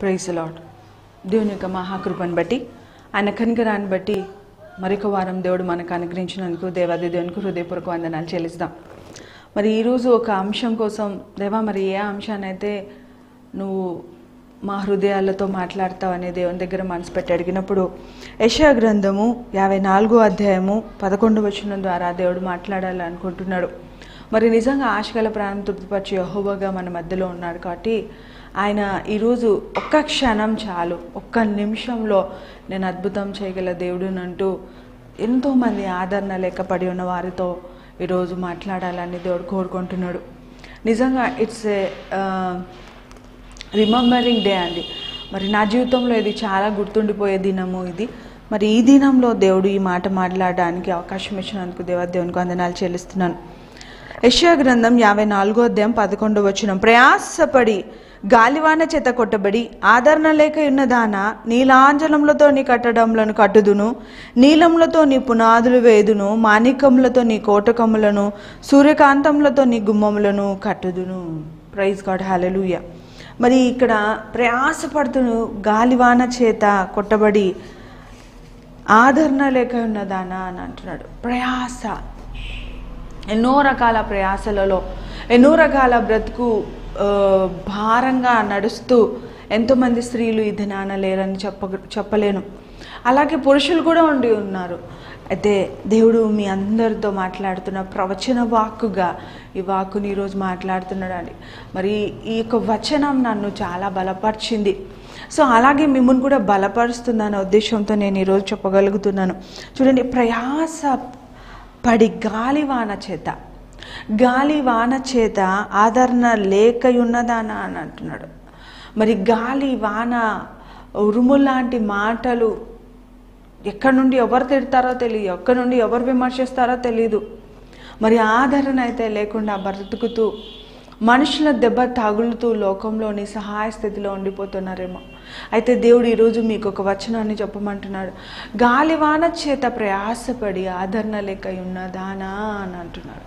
praise lord దేవుని యొక్క మహాకృపను బట్టి ఆయన కనికరాన్ని బట్టి మరొక వారం దేవుడు మనకు అనుగ్రహించినందుకు దేవాది దేవునికి హృదయపూర్వక వందనాలు చెల్లిస్తాం మరి ఈరోజు ఒక అంశం కోసం దేవా మరి ఏ అంశాన్ని అయితే నువ్వు మా హృదయాలతో మాట్లాడతావు అనే దేవుని దగ్గర మనసు పెట్టి అడిగినప్పుడు యశా గ్రంథము యాభై నాలుగో అధ్యాయము పదకొండు వచనం ద్వారా దేవుడు మాట్లాడాలనుకుంటున్నాడు మరి నిజంగా ఆశగల ప్రాణం తృప్తిపరిచే యహోవగా మన మధ్యలో ఉన్నాడు కాబట్టి ఆయన ఈరోజు ఒక్క క్షణం చాలు ఒక్క నిమిషంలో నేను అద్భుతం చేయగల దేవుడునంటూ ఎంతోమంది ఆదరణ లేక పడి ఉన్న వారితో ఈరోజు మాట్లాడాలని దేవుడు కోరుకుంటున్నాడు నిజంగా ఇట్స్ ఏ రిమెంబరింగ్ డే అండి మరి నా జీవితంలో ఇది చాలా గుర్తుండిపోయే దినము ఇది మరి ఈ దినంలో దేవుడు ఈ మాట మాట్లాడడానికి అవకాశం ఇచ్చినందుకు దేవ దేవునికి వందనాలు చెల్లిస్తున్నాను యెషయా గ్రంథం యాభై నాలుగో అధ్యాయం పదకొండు వచ్చిన ప్రయాసపడి గాలివాన చేత కొట్టబడి ఆదరణ లేక ఉన్నదాన నీలాంజలములతో నీ కట్టడంలను కట్టుదును నీలములతో నీ పునాదులు వేదును మాణికములతో నీ కోటకములను సూర్యకాంతములతో నీ గుమ్మములను కట్టుదును ప్రైజ్ గాడ్ హల్లెలూయా మరి ఇక్కడ ప్రయాసపడుతును గాలివాన చేత కొట్టబడి ఆదరణ లేక ఉన్నదానా అని అంటున్నాడు ప్రయాస ఎన్నో రకాల ప్రయాసలలో ఎన్నో రకాల బ్రతుకు ఆ, భారంగా నడుస్తూ ఎంతోమంది స్త్రీలు ఈ దినాన లేరని చెప్ప చెప్పలేను అలాగే పురుషులు కూడా ఉండి ఉన్నారు అయితే దేవుడు మీ అందరితో మాట్లాడుతున్న ప్రవచన వాక్కుగా ఈ వాక్కుని ఈరోజు మాట్లాడుతున్నాడండి మరి ఈ యొక్క వచనం నన్ను చాలా బలపరిచింది సో అలాగే మిమ్మల్ని కూడా బలపరుస్తుందనే ఉద్దేశంతో నేను ఈరోజు చెప్పగలుగుతున్నాను చూడండి ప్రయాస పడి గాలివాన చేత గాలివాన చేత ఆదరణ లేకయున్నదానా అని అంటున్నాడు మరి గాలి వాన ఉరుములాంటి మాటలు ఎక్కడి నుండి ఎవరు తిడతారో తెలియదు ఎక్కడి నుండి ఎవరు విమర్శిస్తారో తెలియదు మరి ఆదరణ అయితే లేకుండా బ్రతుకుతూ మనుషుల దెబ్బ తగులుతూ లోకంలోని సహాయ స్థితిలో ఉండిపోతున్నారేమో అయితే దేవుడు ఈరోజు మీకు ఒక వచనాన్ని చెప్పమంటున్నాడు గాలివాన చేత ప్రయాసపడి ఆదరణ లేక ఉన్నదానా అని అంటున్నాడు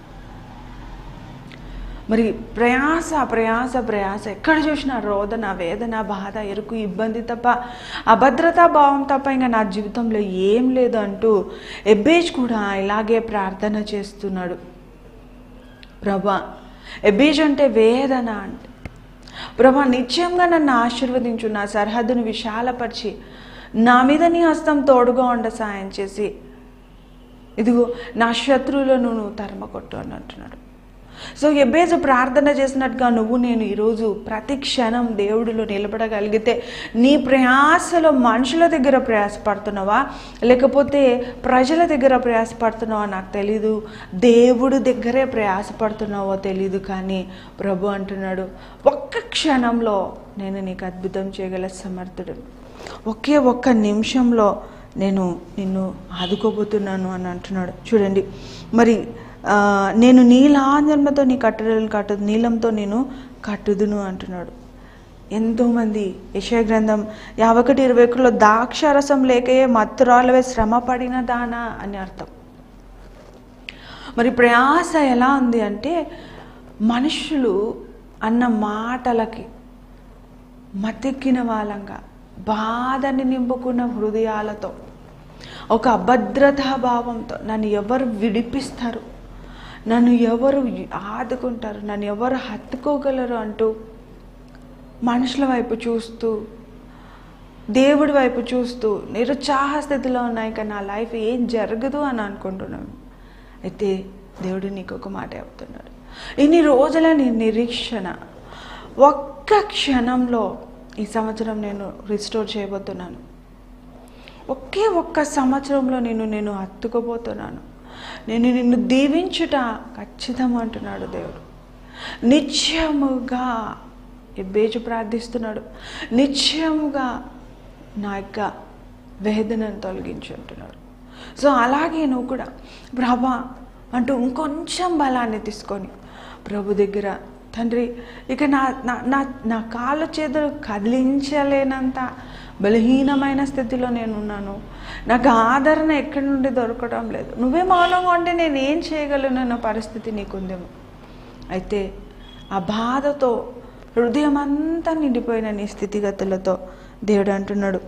మరి ప్రయాస ప్రయాస ప్రయాస ఎక్కడ చూసినా రోదన వేదన బాధ ఎరుకు ఇబ్బంది తప్ప అభద్రతా భావం తప్ప ఇంకా నా జీవితంలో ఏం లేదు అంటూ ఎబ్బేజ్ కూడా ఇలాగే ప్రార్థన చేస్తున్నాడు ప్రభా ఎబ్బేజ్ అంటే వేదన అంటే ప్రభా నిత్యంగా నన్ను ఆశీర్వదించు నా సరిహద్దును విశాలపరిచి నా మీద నీ హస్తం తోడుగా ఉండ సాయం చేసి ఇదిగో నా శత్రువులను నువ్వు తరమకొట్టు అని అంటున్నాడు సో ఎబ్బేజు ప్రార్థన చేసినట్టుగా నువ్వు నేను ఈరోజు ప్రతి క్షణం దేవుడిలో నిలబడగలిగితే నీ ప్రయాసలో మనుషుల దగ్గర ప్రయాసపడుతున్నావా లేకపోతే ప్రజల దగ్గర ప్రయాసపడుతున్నావా నాకు తెలీదు దేవుడు దగ్గరే ప్రయాసపడుతున్నావో తెలీదు కానీ ప్రభు అంటున్నాడు ఒక్క క్షణంలో నేను నీకు అద్భుతం చేయగల సమర్థుడు ఒకే ఒక్క నిమిషంలో నేను నిన్ను ఆదుకోబోతున్నాను అని అంటున్నాడు చూడండి మరి ఆ, నేను నీలాంజన్మతో నీ కట్టడలు కట్టదు నీలంతో నేను కట్టుదును అంటున్నాడు ఎంతోమంది యశయ గ్రంథం యాభై ఒకటి ఇరవై ఒకటిలో ద్రాక్షరసం లేకయే మత్తురాలవే శ్రమ పడిన దానా అని అర్థం మరి ప్రయాస ఎలా ఉంది అంటే మనుషులు అన్న మాటలకి మతెక్కిన వాళ్ళంగా బాధని నింపుకున్న హృదయాలతో ఒక అభద్రతా భావంతో నన్ను ఎవరు విడిపిస్తారు నన్ను ఎవరు ఆదుకుంటారు నన్ను ఎవరు హత్తుకోగలరు అంటూ మనుషుల వైపు చూస్తూ దేవుడి వైపు చూస్తూ నిరుత్సాహ స్థితిలో ఉన్నాయి కానీ నా లైఫ్ ఏం జరగదు అని అనుకుంటున్నాను అయితే దేవుడు నీకు ఒక మాట చెప్తున్నాడు ఇన్ని రోజుల నీ నిరీక్షణ ఒక్క క్షణంలో ఈ సంవత్సరం నేను రిస్టోర్ చేయబోతున్నాను ఒకే ఒక్క సంవత్సరంలో నేను నేను హత్తుకోబోతున్నాను నేను నిన్ను దీవించుట ఖచ్చితం అంటున్నాడు దేవుడు నిత్యముగా ఎబ్బేజు ప్రార్థిస్తున్నాడు నిత్యముగా నా యొక్క వేదనను తొలగించు అంటున్నాడు సో అలాగే నువ్వు కూడా ప్రభా అంటూ ఇంకొంచెం బలాన్ని తీసుకొని ప్రభు దగ్గర తండ్రి ఇక నా నా నా నా కాళ్ళ చేతులు కదిలించలేనంత బలహీనమైన స్థితిలో నేను ఉన్నాను నాకు ఆదరణ ఎక్కడి నుండి దొరకడం లేదు నువ్వే మౌనంగా ఉంటే నేను ఏం చేయగలను అన్న పరిస్థితి నీకుందేమో అయితే ఆ బాధతో హృదయం అంతా నిండిపోయిన నీ స్థితిగతులతో దేవుడు అంటున్నాడు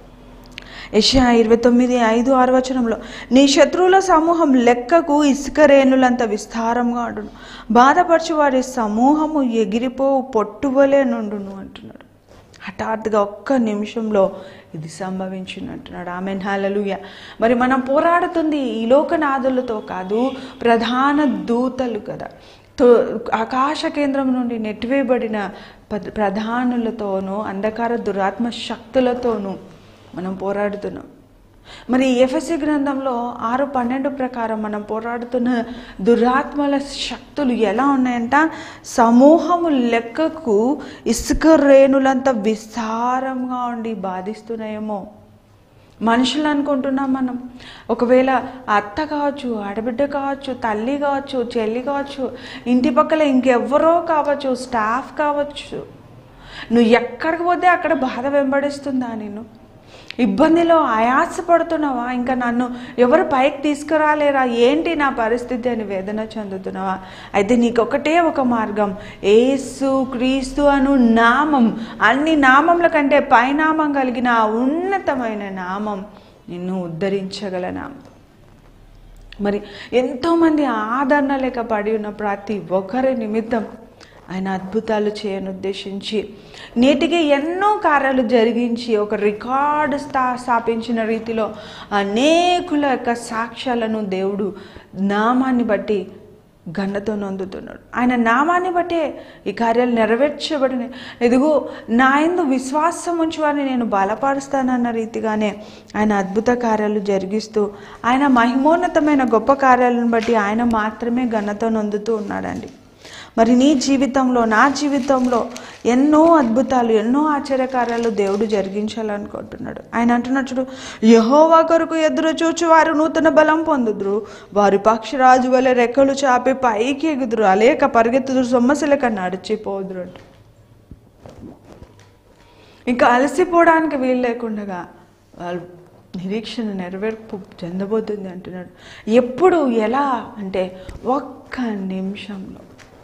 యెషయా ఇరవై తొమ్మిది ఐదు ఆరు వచనంలో నీ శత్రువుల సమూహం లెక్కకు ఇసుక రేణులంత విస్తారంగా ఉండును బాధపరచు వారి సమూహము ఎగిరిపోవు పొట్టువలే నుండును అంటున్నాడు హఠాత్తుగా ఒక్క నిమిషంలో ఇది సంభవించింది అంటున్నాడు ఆమె హాలలుయ మరి మనం పోరాడుతుంది ఈ లోకనాథులతో కాదు ప్రధాన దూతలు కదా తో ఆకాశ కేంద్రం నుండి నెట్టివేయబడిన పద- ప్రధానులతోనూ అంధకార దురాత్మ శక్తులతోనూ మనం పోరాడుతున్నాం మరి ఎఫ్ఎస్సి గ్రంథంలో ఆరు పన్నెండు ప్రకారం మనం పోరాడుతున్న దురాత్మల శక్తులు ఎలా ఉన్నాయంట సమూహము లెక్కకు ఇసుక రేణులంత విస్తారంగా ఉండి బాధిస్తున్నాయేమో మనుషులు అనుకుంటున్నాం మనం ఒకవేళ అత్త కావచ్చు ఆడబిడ్డ కావచ్చు తల్లి కావచ్చు చెల్లి కావచ్చు ఇంటి పక్కల ఇంకెవ్వరో కావచ్చు స్టాఫ్ కావచ్చు నువ్వు ఎక్కడికి పోతే అక్కడ బాధ వెంబడిస్తుందా నేను ఇబ్బందిలో ఆయాసపడుతున్నావా ఇంకా నన్ను ఎవరు పైకి తీసుకురాలేరా ఏంటి నా పరిస్థితి అని వేదన చెందుతున్నావా అయితే నీకొకటే ఒక మార్గం ఏసు క్రీస్తు అను నామం అన్ని నామముల కంటే పైనామం కలిగిన ఆ ఉన్నతమైన నామం నిన్ను ఉద్ధరించగల నామం మరి ఎంతోమంది ఆదరణ లేక పడి ఉన్న ప్రతి ఒక్కరి నిమిత్తం ఆయన అద్భుతాలు చేయను ఉద్దేశించి నేటికి ఎన్నో కార్యాలు జరిగించి ఒక రికార్డు స్థా స్థాపించిన రీతిలో అనేకుల యొక్క సాక్ష్యాలను దేవుడు నామాన్ని బట్టి ఘనతో నొందుతున్నాడు ఆయన నామాన్ని బట్టే ఈ కార్యాలు నెరవేర్చబడిన ఎదుగు నా ఎందు విశ్వాసం ఉంచి వారిని నేను బలపరుస్తానన్న రీతిగానే ఆయన అద్భుత కార్యాలు జరిగిస్తూ ఆయన మహిమోన్నతమైన గొప్ప కార్యాలను బట్టి ఆయన మాత్రమే ఘనత నొందుతూ ఉన్నాడండి మరి నీ జీవితంలో నా జీవితంలో ఎన్నో అద్భుతాలు ఎన్నో ఆశ్చర్యకార్యాలు దేవుడు జరిగించాలనుకుంటున్నాడు ఆయన అంటున్నాడు చూడు యహోవా కొరకు ఎదురు చూచు వారు నూతన బలం పొందుదురు వారి పక్షిరాజు వలె రెక్కలు చాపి పైకి ఎగుదురు అలేక పరిగెత్తుదురు సొమ్మసిలక నడిచిపోదురు అంట ఇంకా అలసిపోవడానికి వీలు లేకుండా వాళ్ళు నిరీక్షణ నెరవేర్పు చెందబోతుంది అంటున్నాడు ఎప్పుడు ఎలా అంటే ఒక్క నిమిషంలో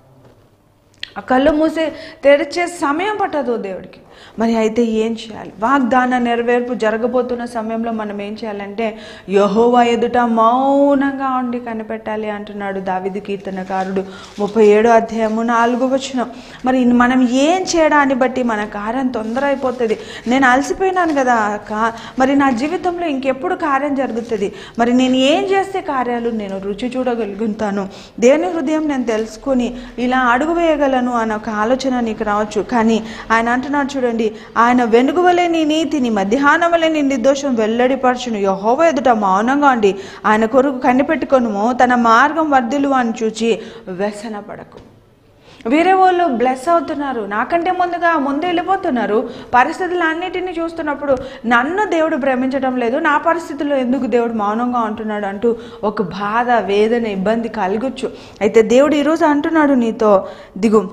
ఆ కళ్ళు మూసి తెరిచే సమయం పట్టదు దేవుడికి మరి అయితే ఏం చేయాలి వాగ్దాన నెరవేర్పు జరగబోతున్న సమయంలో మనం ఏం చేయాలంటే యహోవా ఎదుట మౌనంగా ఉండి కనిపెట్టాలి అంటున్నాడు దావిది కీర్తనకారుడు ముప్పై ఏడో అధ్యాయము నాలుగు వచనం మరి మనం ఏం చేయడాన్ని బట్టి మన కార్యం తొందర అయిపోతుంది నేను అలసిపోయినాను కదా కా మరి నా జీవితంలో ఇంకెప్పుడు కార్యం జరుగుతుంది మరి నేను ఏం చేస్తే కార్యాలు నేను రుచి చూడగలుగుతాను దేని హృదయం నేను తెలుసుకొని ఇలా అడుగు వేయగలను అన్న ఒక ఆలోచన నీకు రావచ్చు కానీ ఆయన అంటున్నాడు చూడండి ఆయన వెనుగువలే నీ నీతిని మధ్యాహ్నం వలె నీ నిర్దోషం వెల్లడిపరచును యహోవ ఎదుట మౌనంగా ఉండి ఆయన కొరకు కనిపెట్టుకొనుము తన మార్గం వర్ధిలు అని చూచి వ్యసన పడకు వేరే వాళ్ళు బ్లెస్ అవుతున్నారు నాకంటే ముందుగా ముందు వెళ్ళిపోతున్నారు పరిస్థితులు అన్నిటినీ చూస్తున్నప్పుడు నన్ను దేవుడు భ్రమించడం లేదు నా పరిస్థితుల్లో ఎందుకు దేవుడు మౌనంగా ఉంటున్నాడు అంటూ ఒక బాధ వేదన ఇబ్బంది కలగొచ్చు అయితే దేవుడు ఈరోజు అంటున్నాడు నీతో దిగు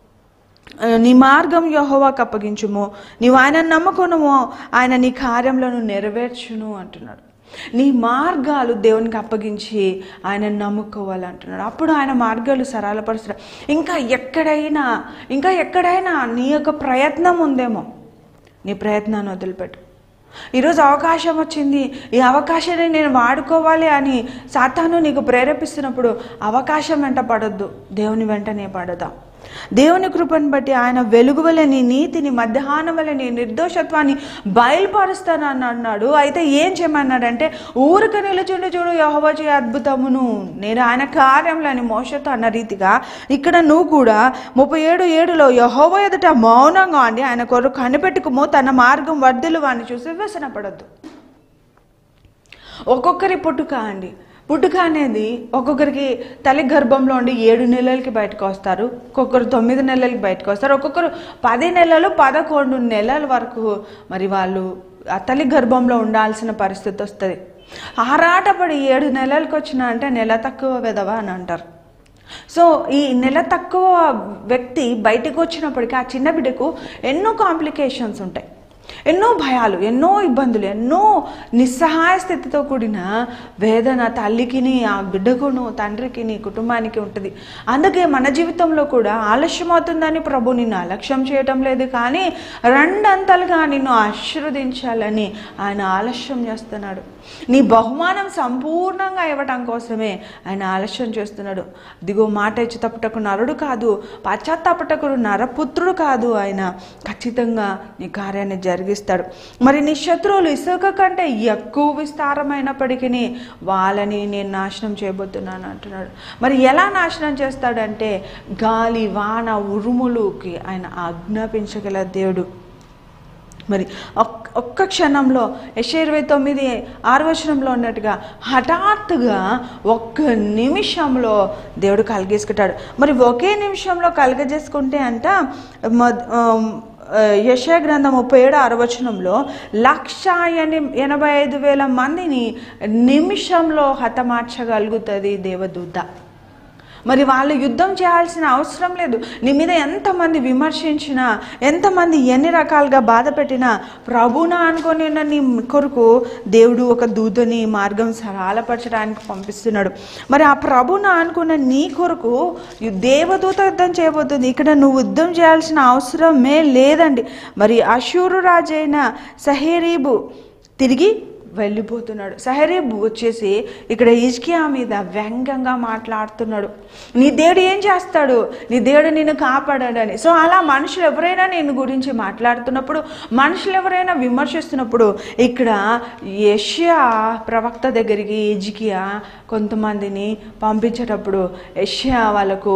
నీ మార్గం యహోవాకు అప్పగించుము నీవు ఆయన నమ్ముకొనుము ఆయన నీ కార్యములను నెరవేర్చును అంటున్నాడు నీ మార్గాలు దేవునికి అప్పగించి ఆయన నమ్ముకోవాలంటున్నాడు అప్పుడు ఆయన మార్గాలు సరళపరుస్తాడు ఇంకా ఎక్కడైనా ఇంకా ఎక్కడైనా నీ యొక్క ప్రయత్నం ఉందేమో నీ ప్రయత్నాన్ని వదిలిపెట్టు ఈరోజు అవకాశం వచ్చింది ఈ అవకాశాన్ని నేను వాడుకోవాలి అని సాతాను నీకు ప్రేరేపిస్తున్నప్పుడు అవకాశం వెంట పడొద్దు దేవుని వెంటనే పడదాం దేవుని కృపను బట్టి ఆయన వెలుగువలే నీ నీతిని మధ్యాహ్నం వల్ల నీ నిర్దోషత్వాన్ని బయలుపరుస్తానని అన్నాడు అయితే ఏం చేయమన్నాడంటే ఊరిక నిలుచుండి చూడు యహోవా చే అద్భుతమును నేను ఆయన కార్యంలో అని మోసతో అన్న రీతిగా ఇక్కడ నువ్వు కూడా ముప్పై ఏడు ఏడులో యహోవ ఎదుట మౌనంగా అండి ఆయన కొరకు కనిపెట్టుకుమో తన మార్గం వర్ధులు వాడిని చూసి వ్యసన పడద్దు ఒక్కొక్కరి పుట్టుక అండి పుట్టుక అనేది ఒక్కొక్కరికి తల్లి గర్భంలో ఉండి ఏడు నెలలకి బయటకు వస్తారు ఒక్కొక్కరు తొమ్మిది నెలలకి బయటకు వస్తారు ఒక్కొక్కరు పది నెలలు పదకొండు నెలల వరకు మరి వాళ్ళు ఆ తల్లి గర్భంలో ఉండాల్సిన పరిస్థితి వస్తుంది ఆరాటపడి ఏడు నెలలకు వచ్చిన అంటే నెల తక్కువ వెదవా అని అంటారు సో ఈ నెల తక్కువ వ్యక్తి బయటకు వచ్చినప్పటికీ ఆ చిన్న బిడ్డకు ఎన్నో కాంప్లికేషన్స్ ఉంటాయి ఎన్నో భయాలు ఎన్నో ఇబ్బందులు ఎన్నో నిస్సహాయ స్థితితో కూడిన వేదన తల్లికిని ఆ బిడ్డకును తండ్రికిని కుటుంబానికి ఉంటుంది అందుకే మన జీవితంలో కూడా ఆలస్యం అవుతుందని ప్రభు నిన్ను అలక్ష్యం చేయటం లేదు కానీ రెండంతలుగా నిన్ను ఆశీర్వదించాలని ఆయన ఆలస్యం చేస్తున్నాడు నీ బహుమానం సంపూర్ణంగా ఇవ్వటం కోసమే ఆయన ఆలస్యం చేస్తున్నాడు దిగో మాట ఇచ్చి తప్పుటకు నరుడు కాదు పశ్చాత్తాపటకు నరపుత్రుడు కాదు ఆయన ఖచ్చితంగా నీ కార్యాన్ని జరిగిస్తాడు మరి నీ శత్రువులు ఇసుక కంటే ఎక్కువ విస్తారమైనప్పటికీ వాళ్ళని నేను నాశనం చేయబోతున్నాను అంటున్నాడు మరి ఎలా నాశనం చేస్తాడంటే గాలి వాన ఉరుములుకి ఆయన ఆజ్ఞాపించగల దేవుడు మరి ఒక్- ఒక్క క్షణంలో యశ ఇరవై తొమ్మిది ఆరు వచనంలో ఉన్నట్టుగా హఠాత్తుగా ఒక్క నిమిషంలో దేవుడు కలిగేసుకుంటాడు మరి ఒకే నిమిషంలో కలగజేసుకుంటే అంట మొద- ఆమ్, ఆ, యెషయా గ్రంథం ముప్పై ఏడు అరవచనంలో లక్ష ఎని- ఎనభై ఐదు వేల మందిని నిమిషంలో హతమార్చగలుగుతుంది దేవదూత మరి వాళ్ళు యుద్ధం చేయాల్సిన అవసరం లేదు నీ మీద ఎంతమంది విమర్శించినా ఎంతమంది ఎన్ని రకాలుగా బాధ పెట్టినా ప్రభున అనుకొని ఉన్న నీ కొరకు దేవుడు ఒక దూతని మార్గం సరళపరచడానికి పంపిస్తున్నాడు మరి ఆ ప్రభున అనుకున్న నీ కొరకు ఈ దేవదూత యుద్ధం చేయబోతుంది ఇక్కడ నువ్వు యుద్ధం చేయాల్సిన అవసరమే లేదండి మరి అశూరు రాజైన సహేరీబు తిరిగి వెళ్ళిపోతున్నాడు సహరీబ్ వచ్చేసి ఇక్కడ ఇజ్కియా మీద వ్యంగ్యంగా మాట్లాడుతున్నాడు నీ దేవుడు ఏం చేస్తాడు నీ దేవుడు నిన్ను కాపాడాడని సో అలా మనుషులు ఎవరైనా నేను గురించి మాట్లాడుతున్నప్పుడు మనుషులు ఎవరైనా విమర్శిస్తున్నప్పుడు ఇక్కడ యష్యా ప్రవక్త దగ్గరికి ఇజ్కియా కొంతమందిని పంపించేటప్పుడు యష్యా వాళ్ళకు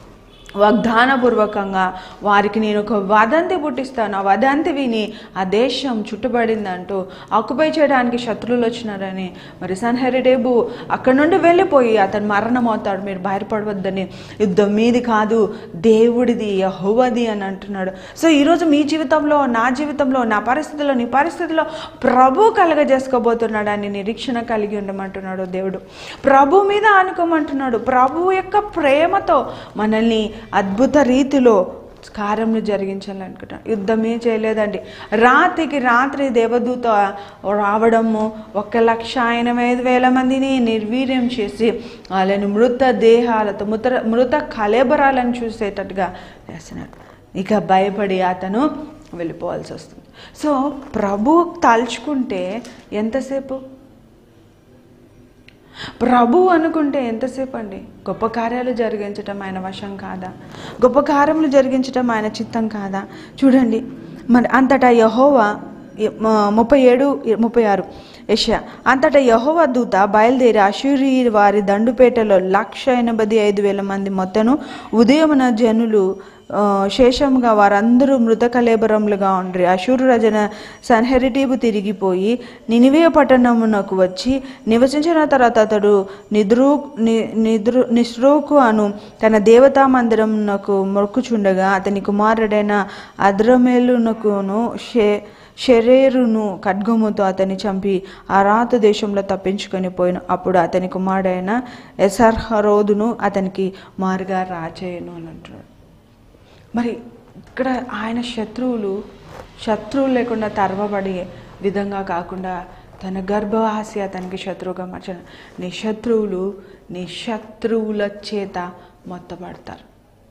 వాగ్దానపూర్వకంగా వారికి నేను ఒక వదంతి పుట్టిస్తాను ఆ వదంతి విని ఆ దేశం చుట్టుబడిందంటూ ఆక్యుపై చేయడానికి శత్రువులు వచ్చినారని మరి సన్హెరిటేబు అక్కడ నుండి వెళ్ళిపోయి అతను మరణం అవుతాడు మీరు భయపడవద్దని యుద్ధం మీది కాదు దేవుడిది యహోవది అని అంటున్నాడు సో ఈరోజు మీ జీవితంలో నా జీవితంలో నా పరిస్థితిలో నీ పరిస్థితిలో ప్రభు కలగజేసుకోబోతున్నాడు అని నిరీక్షణ కలిగి ఉండమంటున్నాడు దేవుడు ప్రభు మీద ఆనుకోమంటున్నాడు ప్రభు యొక్క ప్రేమతో మనల్ని అద్భుత రీతిలో కార్యంను జరిగించాలనుకుంటాను యుద్ధమే చేయలేదండి రాత్రికి రాత్రి దేవదూత రావడము ఒక లక్ష ఎనభై ఐదు వేల మందిని నిర్వీర్యం చేసి వాళ్ళని మృత దేహాలతో మృత మృత కలేబరాలను చూసేటట్టుగా చేస్తున్నాడు ఇక భయపడి అతను వెళ్ళిపోవాల్సి వస్తుంది సో ప్రభు తలుచుకుంటే ఎంతసేపు ప్రభు అనుకుంటే ఎంతసేపు అండి గొప్ప కార్యాలు జరిగించటం ఆయన వశం కాదా గొప్ప కార్యములు జరిగించటం ఆయన చిత్తం కాదా చూడండి మరి అంతటా యహోవా మ- ముప్పై ఏడు ముప్పై ఆరు యష అంతటా యహోవా దూత బయలుదేరి అశూరి వారి దండుపేటలో లక్ష ఎనభై ఐదు వేల మంది మొత్తను ఉదయమున జనులు ఆ, శేషముగా వారందరూ మృత కలేబరములుగా ఉండ్రి అశూరు రజన సన్హెరిటీబు తిరిగిపోయి నినివే పట్టణమునకు వచ్చి నివసించిన తర్వాత అతడు నిద్రు ని- నిద్రు నిస్రోకు అను తన దేవతా మందిరమునకు మొక్కుచుండగా అతని కుమారుడైన అద్రమేలునకును షే షెరేరును ఖడ్గముతో అతన్ని చంపి ఆ రాత దేశంలో తప్పించుకొని పోయిన అప్పుడు అతని కుమారుడైన ఎసర్హరోదును అతనికి మారుగా రాజయ్యను అని అంటున్నాడు మరి ఇక్కడ ఆయన శత్రువులు శత్రువులు లేకుండా తరవబడే విధంగా కాకుండా తన గర్భవాసి అతనికి శత్రువుగా మార్చాడు నీ శత్రువులు నీ శత్రువుల చేత మొత్తపడతారు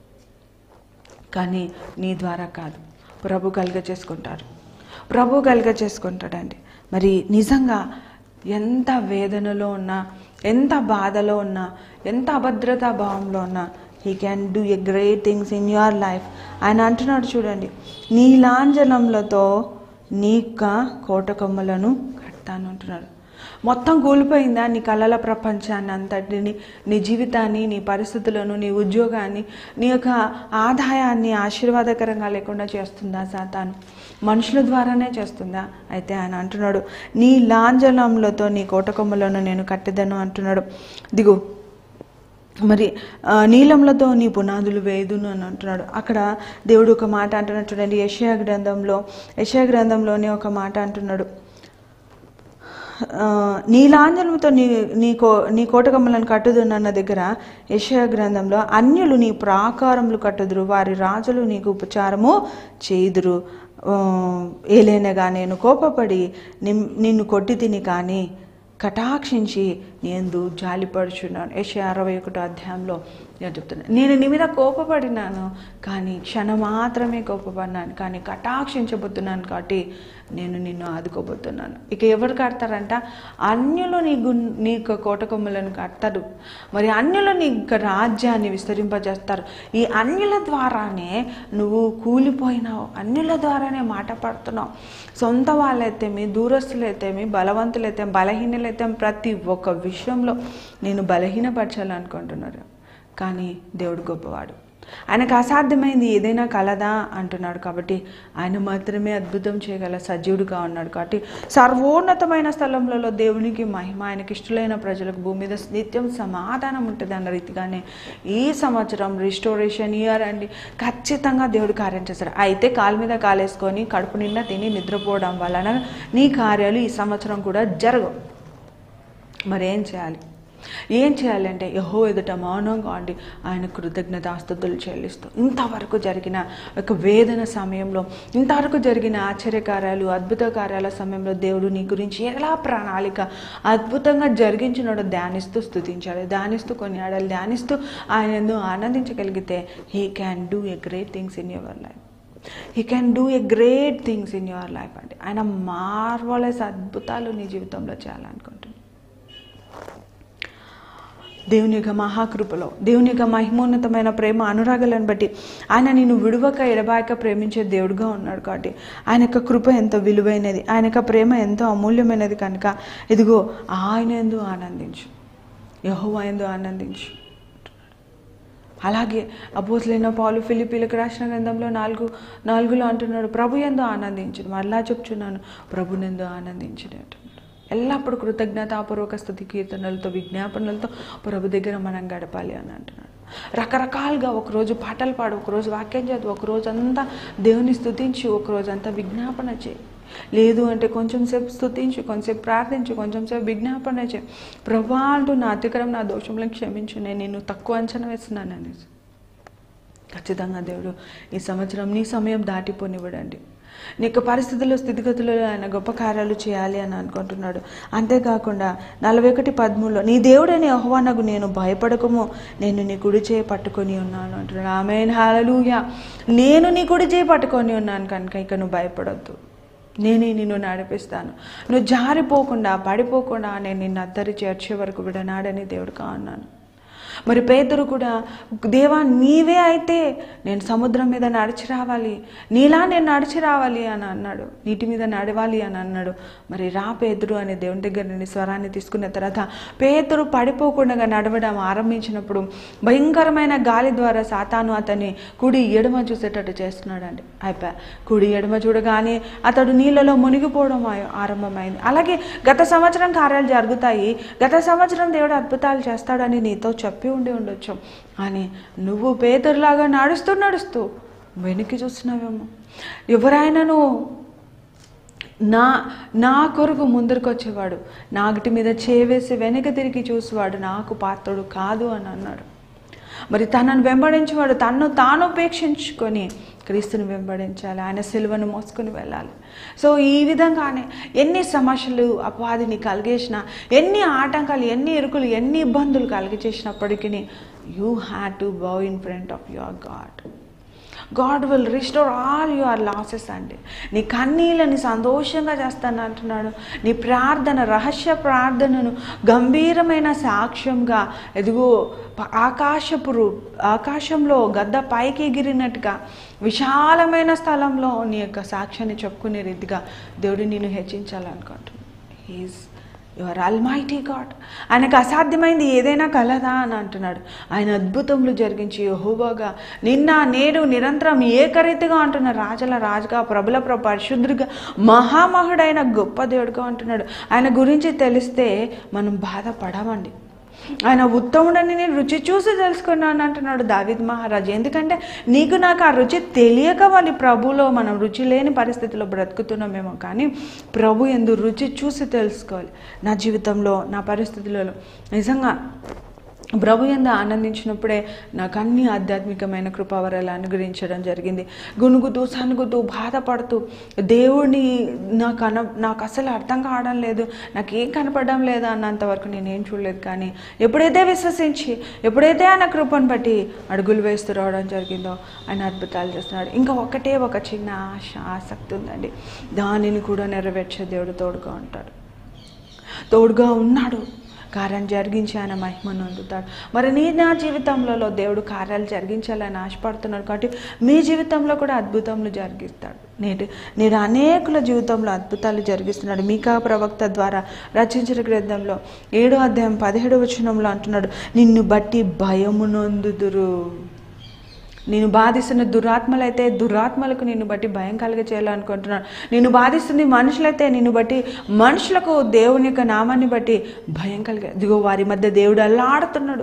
కానీ నీ ద్వారా కాదు ప్రభు కలుగ చేసుకుంటారు ప్రభు కలుగ చేసుకుంటాడండి మరి నిజంగా ఎంత వేదనలో ఉన్నా ఎంత బాధలో ఉన్నా ఎంత అభద్రతా భావంలో ఉన్నా he can do a great things in your life ఆయన అంటున్నాడు చూడండి నీ లాంఛనములతో నీక కోట కొమ్మలను కడతాను అంటున్నాడు మొత్తం కూలిపోయిందా నీ కళల ప్రపంచాన్ని అంతటిని నీ జీవితాన్ని నీ పరిస్థితులను నీ ఉద్యోగాన్ని నీ యొక్క ఆదాయాన్ని ఆశీర్వాదకరంగా లేకుండా చేస్తుందా సాతాను మనుషుల ద్వారానే చేస్తుందా అయితే ఆయన అంటున్నాడు నీ లాంఛనములతో నీ కోటకొమ్మలను నేను కట్టెదను అంటున్నాడు దిగు మరి ఆ, నీలములతో నీ పునాదులు వేదును అని అంటున్నాడు అక్కడ దేవుడు ఒక మాట అంటున్నాడు చూడండి యషయా గ్రంథంలో యషయా గ్రంథంలోనే ఒక మాట అంటున్నాడు ఆ, నీ లాంఛనముతో నీ నీ కో నీ కోటకమ్మలను కట్టుదునన్న దగ్గర యెషయా గ్రంథంలో అన్యులు నీ ప్రాకారములు కట్టుదురు వారి రాజులు నీకు ఉపచారము చేయుదురు ఆ, ఏలైనగా నేను కోపపడి నిన్- నిన్ను కొట్టి తిని కానీ కటాక్షించి నేను జాలిపడుచున్నాను యశ అరవై ఒకటో అధ్యాయంలో నేను చెప్తున్నాను నేను నీ మీద కోపపడినాను కానీ క్షణం మాత్రమే కోపపడినాను కానీ కటాక్షించబోతున్నాను కాబట్టి నేను నిన్ను ఆదుకోబోతున్నాను ఇక ఎవరు కడతారంట అన్యులు నీ గు నీ యొక్క కోటకొమ్మలను కడతారు మరి అన్యులు నీ యొక్క రాజ్యాన్ని విస్తరింపజేస్తారు ఈ అన్యుల ద్వారానే నువ్వు కూలిపోయినావు అన్యుల ద్వారానే మాట పడుతున్నావు సొంత వాళ్ళైతేమి దూరస్తులైతేమి బలవంతులైతే బలహీనలైతే ప్రతి ఒక్క విషయంలో నేను బలహీనపరచాలనుకుంటున్నారు కానీ దేవుడు గొప్పవాడు ఆయనకు అసాధ్యమైంది ఏదైనా కలదా అంటున్నాడు కాబట్టి ఆయన మాత్రమే అద్భుతం చేయగల సజీవుడుగా ఉన్నాడు కాబట్టి సర్వోన్నతమైన స్థలంలో దేవునికి మహిమ ఆయనకి ఇష్టలైన ప్రజలకు భూమి మీద నిత్యం సమాధానం ఉంటుంది అన్న రీతిగానే ఈ సంవత్సరం రిస్టోరేషన్ ఇయర్ అండి ఖచ్చితంగా దేవుడు కార్యం చేస్తారు అయితే కాలు మీద కాలేసుకొని కడుపు నిండా తిని నిద్రపోవడం వలన నీ కార్యాలు ఈ సంవత్సరం కూడా జరగవు మరి ఏం చేయాలి ఏం చేయాలంటే యహో ఎదుట మౌనంగా ఉండి ఆయన కృతజ్ఞతాస్తుతులు చెల్లిస్తూ ఇంతవరకు జరిగిన ఒక వేదన సమయంలో ఇంతవరకు జరిగిన ఆశ్చర్యకార్యాలు అద్భుత కార్యాల సమయంలో దేవుడు నీ గురించి ఎలా ప్రణాళిక అద్భుతంగా జరిగించినాడో ధ్యానిస్తూ స్థుతించాడు ధ్యానిస్తూ కొనియాడాలి ధ్యానిస్తూ ఆయన ఎందు ఆనందించగలిగితే he can do a great things in your life he can do a great things in your life అంటే ఆయన మార్వలెస్ అద్భుతాలు నీ జీవితంలో చేయాలనుకుంటున్నాను దేవుని యొక్క మహాకృపలో దేవుని యొక్క మహిమోన్నతమైన ప్రేమ అనురాగాలను బట్టి ఆయన నిన్ను విడువక ఎడబాయక ప్రేమించే దేవుడుగా ఉన్నాడు కాబట్టి ఆయన యొక్క కృప ఎంతో విలువైనది ఆయన యొక్క ప్రేమ ఎంతో అమూల్యమైనది కనుక ఇదిగో ఆయన ఎందు ఆనందించు యహోవా ఎందు ఆనందించు అలాగే అపోతులైన పాలు ఫిలిపీలకు రాసిన గ్రంథంలో నాలుగు నాలుగులో అంటున్నాడు ప్రభు ఎందు ఆనందించును మరలా చెప్తున్నాను ప్రభునెందు ఆనందించును అంటున్నాడు ఎల్లప్పుడూ కృతజ్ఞతాపూర్వక స్థుతి కీర్తనలతో విజ్ఞాపనలతో ప్రభు దగ్గర మనం గడపాలి అని అంటున్నాడు రకరకాలుగా ఒకరోజు పాటలు పాడు ఒకరోజు వాక్యం చదువు ఒకరోజు అంతా దేవుని స్థుతించి ఒకరోజు అంతా విజ్ఞాపన చేయి లేదు అంటే కొంచెం సేపు స్థుతించు కొంచెంసేపు ప్రార్థించు కొంచెం సేపు విజ్ఞాపన చేయి ప్రభా అంటూ నా అతిక్రమం నా దోషంలో క్షమించు నేను నిన్ను తక్కువ అంచనా వేస్తున్నాను అనేసి ఖచ్చితంగా దేవుడు ఈ సంవత్సరం నీ సమయం దాటిపోనివ్వడండి నీ యొక్క పరిస్థితుల్లో స్థితిగతులలో ఆయన గొప్ప కార్యాలు చేయాలి అని అనుకుంటున్నాడు అంతేకాకుండా నలభై ఒకటి పదమూడులో నీ దేవుడని ఆహ్వానకు నేను భయపడకము నేను నీ కుడి చేయి పట్టుకొని ఉన్నాను అంటున్నాడు ఆమె హాలలుయ నేను నీ కుడి చేయి పట్టుకొని ఉన్నాను కనుక ఇక నువ్వు భయపడొద్దు నేనే నిన్ను నడిపిస్తాను నువ్వు జారిపోకుండా పడిపోకుండా నేను నిన్ను అద్దరి చేర్చే వరకు విడనాడని దేవుడుగా అన్నాను మరి పేదరు కూడా దేవా నీవే అయితే నేను సముద్రం మీద నడిచి రావాలి నీలా నేను నడిచి రావాలి అని అన్నాడు నీటి మీద నడవాలి అని అన్నాడు మరి రా పేదరు అనే దేవుని దగ్గర నుండి స్వరాన్ని తీసుకున్న తర్వాత పేదరు పడిపోకుండా నడవడం ఆరంభించినప్పుడు భయంకరమైన గాలి ద్వారా సాతాను అతన్ని కుడి ఎడమ చూసేటట్టు చేస్తున్నాడండి అయిపోయా కుడి ఎడమ చూడగానే అతడు నీళ్ళలో మునిగిపోవడం ఆ- ఆరంభమైంది అలాగే గత సంవత్సరం కార్యాలు జరుగుతాయి గత సంవత్సరం దేవుడు అద్భుతాలు చేస్తాడని నీతో చెప్పి ఉండి ఉండొచ్చు కానీ నువ్వు పేదరులాగా నడుస్తూ నడుస్తూ వెనక్కి చూస్తున్నావేమో ఎవరైనాను నా నా కొరకు ముందరకు వచ్చేవాడు నాగటి మీద చేవేసి వెనక తిరిగి చూసేవాడు నాకు పాత్రుడు కాదు అని అన్నాడు మరి తనను వెంబడించేవాడు తన్ను తాను ఉపేక్షించుకొని క్రీస్తుని వెంబడించాలి ఆయన సిలువను మోసుకొని వెళ్ళాలి సో ఈ విధంగానే ఎన్ని సమస్యలు అపవాదిని కలిగేసిన ఎన్ని ఆటంకాలు ఎన్ని ఇరుకులు ఎన్ని ఇబ్బందులు కలిగజేసినప్పటికీ you had to bow in front of your God God will restore all your losses అండి నీ కన్నీళ్ళని సంతోషంగా చేస్తాను అంటున్నాడు నీ ప్రార్థన రహస్య ప్రార్థనను గంభీరమైన సాక్ష్యంగా ఎదుగో ప- ఆకాశపు రూ ఆకాశంలో గద్ద పైకి ఎగిరినట్టుగా విశాలమైన స్థలంలో నీ యొక్క సాక్ష్యాన్ని చెప్పుకునే రీతిగా దేవుడు నిన్ను హెచ్చించాలనుకుంటున్నాను హీస్ యువర్ అల్మైటీ గాడ్ ఆయనకు అసాధ్యమైంది ఏదైనా కలదా అని అంటున్నాడు ఆయన అద్భుతములు జరిగించి యెహోవాగా నిన్న నేడు నిరంతరం ఏకరీతిగా అంటున్న రాజుల రాజుగా ప్రభుల ప్రభు పరిశుద్ధుడిగా మహామహుడైన గొప్ప దేవుడిగా అంటున్నాడు ఆయన గురించి తెలిస్తే మనం బాధపడమండి ఆయన ఉత్తముడని నేను రుచి చూసి తెలుసుకున్నాను అంటున్నాడు దావిద్ మహారాజు ఎందుకంటే నీకు నాకు ఆ రుచి తెలియక వాళ్ళ ప్రభులో మనం రుచి లేని పరిస్థితిలో బ్రతుకుతున్నామేమో కానీ ప్రభు ఎందు రుచి చూసి తెలుసుకోవాలి నా జీవితంలో నా పరిస్థితులలో నిజంగా ప్రభు ఎందు ఆనందించినప్పుడే నాకు అన్ని ఆధ్యాత్మికమైన కృపావరాలు అనుగ్రహించడం జరిగింది గునుగుతూ సనుగుతూ బాధపడుతూ దేవుడిని నాకు అన నాకు అసలు అర్థం కావడం లేదు నాకు ఏం కనపడడం లేదా అన్నంత వరకు నేనేం చూడలేదు కానీ ఎప్పుడైతే విశ్వసించి ఎప్పుడైతే ఆయన కృపను బట్టి అడుగులు వేస్తూ రావడం జరిగిందో ఆయన అద్భుతాలు చేస్తున్నాడు ఇంకా ఒకటే ఒక చిన్న ఆశ ఆసక్తి ఉందండి దానిని కూడా నెరవేర్చే దేవుడు తోడుగా ఉంటాడు తోడుగా ఉన్నాడు కార్యం జరిగించి ఆయన మహిమను అందుతాడు మరి నీ నా జీవితంలో దేవుడు కార్యాలు జరిగించాలని ఆశపడుతున్నాడు కాబట్టి మీ జీవితంలో కూడా అద్భుతములు జరిగిస్తాడు నేటి నేడు అనేకుల జీవితంలో అద్భుతాలు జరిగిస్తున్నాడు మీకా ప్రవక్త ద్వారా రచించిన గ్రంథంలో ఏడో అధ్యాయం పదిహేడు వచనంలో అంటున్నాడు నిన్ను బట్టి భయము నొందుదురు నేను బాధిస్తున్న దురాత్మలైతే దురాత్మలకు నిన్ను బట్టి భయం కలుగ చేయాలనుకుంటున్నాను నేను బాధిస్తుంది మనుషులైతే నిన్ను బట్టి మనుషులకు దేవుని యొక్క నామాన్ని బట్టి భయం కలిగ ఇదిగో వారి మధ్య దేవుడు అల్లాడుతున్నాడు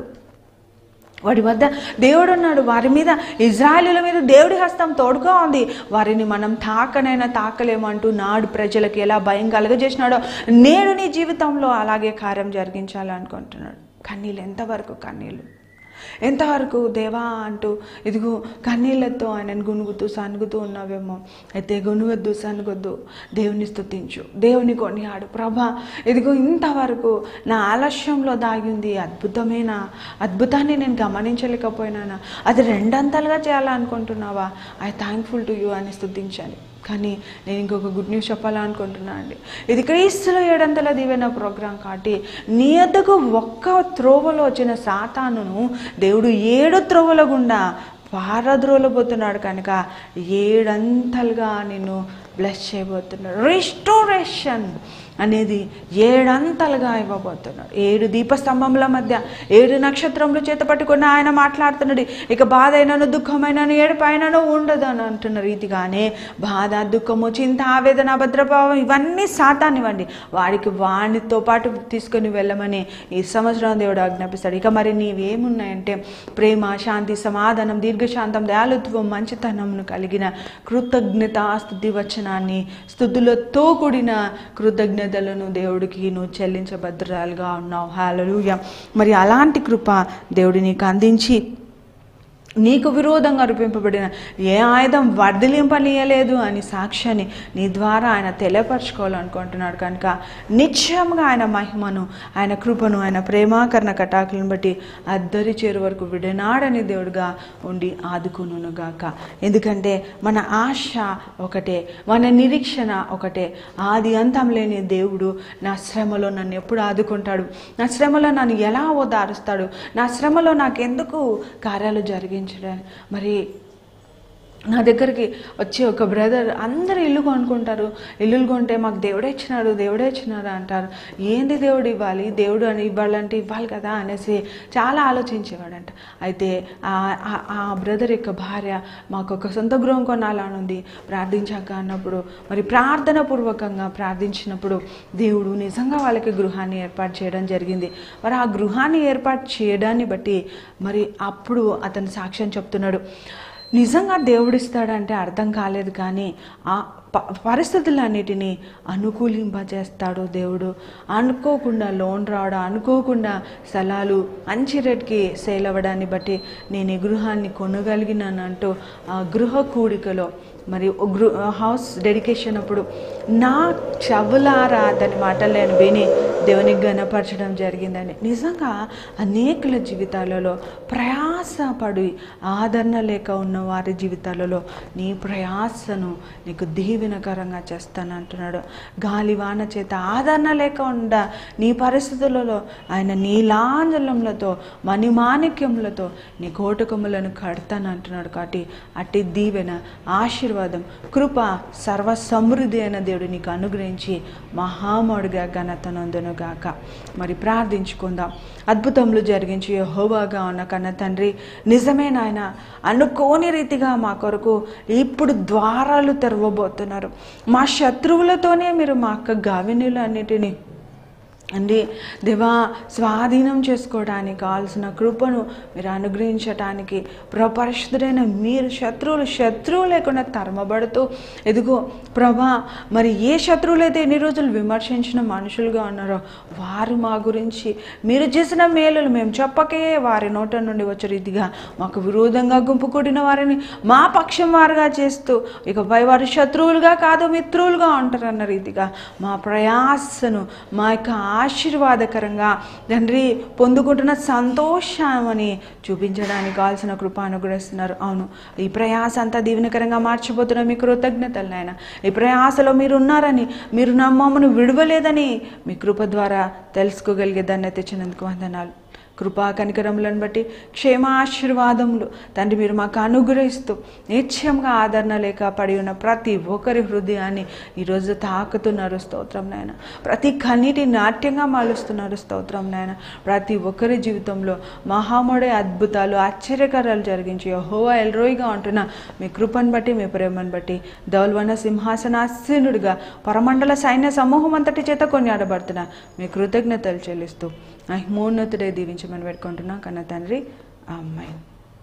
వాడి వద్ద దేవుడు ఉన్నాడు వారి మీద ఇజ్రాయేలుల మీద దేవుడి హస్తం తోడుగా ఉంది వారిని మనం తాకనైనా తాకలేమంటూ నాడు ప్రజలకు ఎలా భయం కలగజేసినాడో నేడు నీ జీవితంలో అలాగే కార్యం జరిగించాలనుకుంటున్నాడు కన్నీళ్ళు ఎంతవరకు కన్నీళ్ళు ఎంతవరకు దేవా అంటూ ఇదిగో కన్నీళ్లతో ఆయనను గునుగుతూ సనుగుతూ ఉన్నావేమో అయితే గునుగొద్దు సనుగొద్దు దేవుని స్తుతించు దేవుని కొనియాడు ప్రభా ఇదిగో ఇంతవరకు నా ఆలస్యంలో దాగింది అద్భుతమైన అద్భుతాన్ని నేను గమనించలేకపోయినానా అది రెండంతలుగా చేయాలనుకుంటున్నావా ఐ థ్యాంక్ఫుల్ టు యూ అని స్తుతించాలి కానీ నేను ఇంకొక గుడ్ న్యూస్ చెప్పాలనుకుంటున్నా అండి ఇది క్రీస్తులో ఏడంతల దీవెన ప్రోగ్రాం కాబట్టి నీ వద్దకు ఒక్క త్రోవలో వచ్చిన సాతానును దేవుడు ఏడు త్రోవల గుండా పారద్రోలబోతున్నాడు కనుక ఏడంతలుగా నిన్ను బ్లెస్ చేయబోతున్నాడు రిస్టోరేషన్ అనేది ఏడంతలుగా ఇవ్వబోతున్నాడు ఏడు దీపస్తంభముల మధ్య ఏడు నక్షత్రములు చేత పట్టుకున్న ఆయన మాట్లాడుతున్నాడు ఇక బాధ అయినను దుఃఖమైనను ఏడుపైనను ఉండదు అని అంటున్న రీతిగానే బాధ దుఃఖము చింత ఆవేదన భద్రభావం ఇవన్నీ సాతానివ్వండి వాడికి వాడితో పాటు తీసుకొని వెళ్ళమని ఈ సంవత్సరం దేవుడు ఆజ్ఞాపిస్తాడు ఇక మరి నీవేమున్నాయంటే ప్రేమ శాంతి సమాధానం దీర్ఘశాంతం దయాలుత్వం మంచితనమును కలిగిన కృతజ్ఞత స్థుతి వచనాన్ని స్థుతులతో కూడిన కృతజ్ఞతలను దేవుడికి నువ్వు చెల్లించబద్రాలుగా ఉన్నావు హాలలుయ మరి అలాంటి కృప దేవుడి నీకు అందించి నీకు విరోధంగా రూపింపబడిన ఏ ఆయుధం వర్ధిలింపనీయలేదు అని సాక్ష్యాన్ని నీ ద్వారా ఆయన తెలియపరచుకోవాలనుకుంటున్నాడు కనుక నిశ్చయంగా ఆయన మహిమను ఆయన కృపను ఆయన ప్రేమాకరణ కటాకులను బట్టి అద్దరి చేరు వరకు విడనాడని దేవుడుగా ఉండి ఆదుకును గాక ఎందుకంటే మన ఆశ ఒకటే మన నిరీక్షణ ఒకటే ఆది అంతం లేని దేవుడు నా శ్రమలో నన్ను ఎప్పుడు ఆదుకుంటాడు నా శ్రమలో నన్ను ఎలా ఓదారుస్తాడు నా శ్రమలో నాకెందుకు కార్యాలు జరిగించడానికి మరి నా దగ్గరికి వచ్చి ఒక బ్రదర్ అందరు ఇల్లు కొనుక్కుంటారు ఇల్లులు కొంటే మాకు దేవుడే ఇచ్చినాడు దేవుడే ఇచ్చినాడు అంటారు ఏంది దేవుడు ఇవ్వాలి దేవుడు అని ఇవ్వాలంటే ఇవ్వాలి కదా అనేసి చాలా ఆలోచించేవాడంట అయితే ఆ- ఆ- ఆ బ్రదర్ యొక్క భార్య మాకు ఒక సొంత గృహం కొనాలని ఉంది ప్రార్థించాక అన్నప్పుడు మరి ప్రార్థన పూర్వకంగా ప్రార్థించినప్పుడు దేవుడు నిజంగా వాళ్ళకి గృహాన్ని ఏర్పాటు చేయడం జరిగింది మరి ఆ గృహాన్ని ఏర్పాటు చేయడాన్ని బట్టి మరి అప్పుడు అతను సాక్ష్యం చెప్తున్నాడు నిజంగా దేవుడిస్తాడంటే అర్థం కాలేదు కానీ ఆ ప పరిస్థితులన్నిటినీ అనుకూలింపజేస్తాడు దేవుడు అనుకోకుండా లోన్ రావడం అనుకోకుండా స్థలాలు మంచి రేట్కి సేల్ అవ్వడాన్ని బట్టి నేను ఈ గృహాన్ని కొనగలిగినానంటూ ఆ గృహ కూడికలో మరి ఓ గృ హౌస్ డెడికేషన్ అప్పుడు నా చెవులారా అతని మాటలు నేను విని దేవునికి గనపరచడం జరిగిందని నిజంగా అనేకుల జీవితాలలో ప్రయాసపడి ఆదరణ లేక ఉన్న వారి జీవితాలలో నీ ప్రయాసను నీకు దీవెనకరంగా చేస్తాను అంటున్నాడు గాలి వాన చేత ఆదరణ లేక ఉండ నీ పరిస్థితులలో ఆయన నీలాంజలములతో మణిమాణిక్యములతో నీ కోటకములను కడతాను అంటున్నాడు కాబట్టి అట్టి దీవెన ఆశీర్వాదం కృప సర్వ సమృద్ధి అయిన దేవుడు నీకు అనుగ్రహించి మహామోడుగా ఘనతనందును గాక మరి ప్రార్థించుకుందాం అద్భుతములు జరిగించి యెహోవాగా ఉన్న కన్న తండ్రి నిజమే నాయన అనుకోని రీతిగా మా కొరకు ఇప్పుడు ద్వారాలు తెరవబోతున్నారు మా శత్రువులతోనే మీరు మా యొక్క గావినీలు అన్నిటినీ అండి దేవా స్వాధీనం చేసుకోవడానికి కావాల్సిన కృపను మీరు అనుగ్రహించటానికి ప్రపరిశుద్ధుడైన మీరు శత్రువులు శత్రువు లేకుండా తరమబడుతూ ఎదుగో ప్రభా మరి ఏ శత్రువులైతే ఎన్ని రోజులు విమర్శించిన మనుషులుగా ఉన్నారో వారు మా గురించి మీరు చేసిన మేలులు మేము చెప్పకే వారి నోట నుండి వచ్చే రీతిగా మాకు విరోధంగా గుంపు కూడిన వారిని మా పక్షం వారుగా చేస్తూ ఇకపై వారు శత్రువులుగా కాదు మిత్రులుగా ఉంటారన్న రీతిగా మా ప్రయాసను మా యొక్క ఆశీర్వాదకరంగా తండ్రి పొందుకుంటున్న సంతోషమని చూపించడానికి కావాల్సిన కృప అనుగ్రహిస్తున్నారు అవును ఈ ప్రయాస అంతా దీవెనకరంగా మార్చిపోతున్న మీ కృతజ్ఞతలు నాయన ఈ ప్రయాసలో మీరు ఉన్నారని మీరు నా మమ్మను విడవలేదని మీ కృప ద్వారా తెలుసుకోగలిగే దాన్ని తెచ్చినందుకు వందనాలు కృపా కనికరములను బట్టి క్షేమాశీర్వాదములు తండ్రి మీరు మాకు అనుగ్రహిస్తూ నిత్యంగా ఆదరణ లేక పడి ఉన్న ప్రతి ఒక్కరి హృదయాన్ని ఈరోజు తాకుతున్నారు స్తోత్రం నాయన ప్రతి కన్నీటి నాట్యంగా మాలుస్తున్నారు స్తోత్రం నాయన ప్రతి ఒక్కరి జీవితంలో మహాముడే అద్భుతాలు ఆశ్చర్యకరాలు జరిగించి హోవా ఎల్రోయిగా ఉంటున్న మీ కృపను బట్టి మీ ప్రేమను బట్టి దౌల్వన సింహాసనాసీనుడిగా పరమండల సైన్య సమూహం అంతటి చేత కొనియాడబడుతున్న మీ కృతజ్ఞతలు చెల్లిస్తూ మహిమోన్నతుడే దీవించమని పెట్టుకుంటున్నా కన్న తండ్రి అమ్మాయి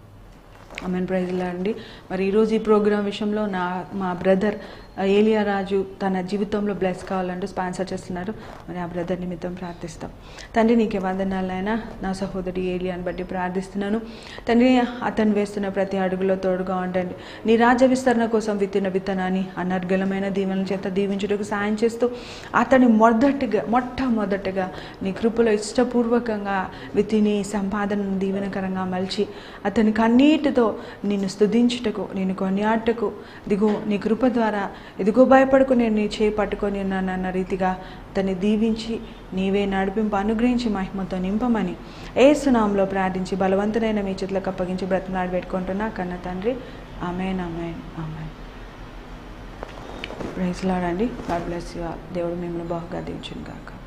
అమెన్ ప్రైజ్లా అండి మరి ఈరోజు ఈ ప్రోగ్రాం విషయంలో నా మా బ్రదర్ ఏలియా రాజు తన జీవితంలో బ్లెస్ కావాలంటూ స్పాన్సర్ చేస్తున్నారు మరి ఆ బ్రదర్ నిమిత్తం ప్రార్థిస్తాం తండ్రి నీకే వందనాలైనా నా సహోదరి ఏలియాని బట్టి ప్రార్థిస్తున్నాను తండ్రి అతను వేస్తున్న ప్రతి అడుగులో తోడుగా ఉండండి నీ రాజ్య విస్తరణ కోసం విత్తిన విత్తనాన్ని అనర్గళమైన దీవెనల చేత దీవించుటకు సాయం చేస్తూ అతని మొదటిగా మొట్టమొదటిగా నీ కృపలో ఇష్టపూర్వకంగా విత్తిని సంపాదనను దీవెనకరంగా మలిచి అతని కన్నీటితో నిన్ను స్తుతించుటకు నేను కొనియాటకు దిగో నీ కృప ద్వారా ఇదిగో భయపడుకు నేను నీ చేయి పట్టుకొని ఉన్నానన్న రీతిగా అతన్ని దీవించి నీవే నడిపింపు అనుగ్రహించి మహిమతో నింపమని ఏసునాంలో ప్రార్థించి బలవంతుడైన మీ చేతులకు అప్పగించి బ్రతనాడు పెట్టుకుంటున్నా కన్న తండ్రి ఆమెన్ ఆమెన్ ఆమెన్ ప్రైజ్ లాడండి గాడ్ బ్లెస్ యూ దేవుడు మిమ్మల్ని బాగా దీవించును కాక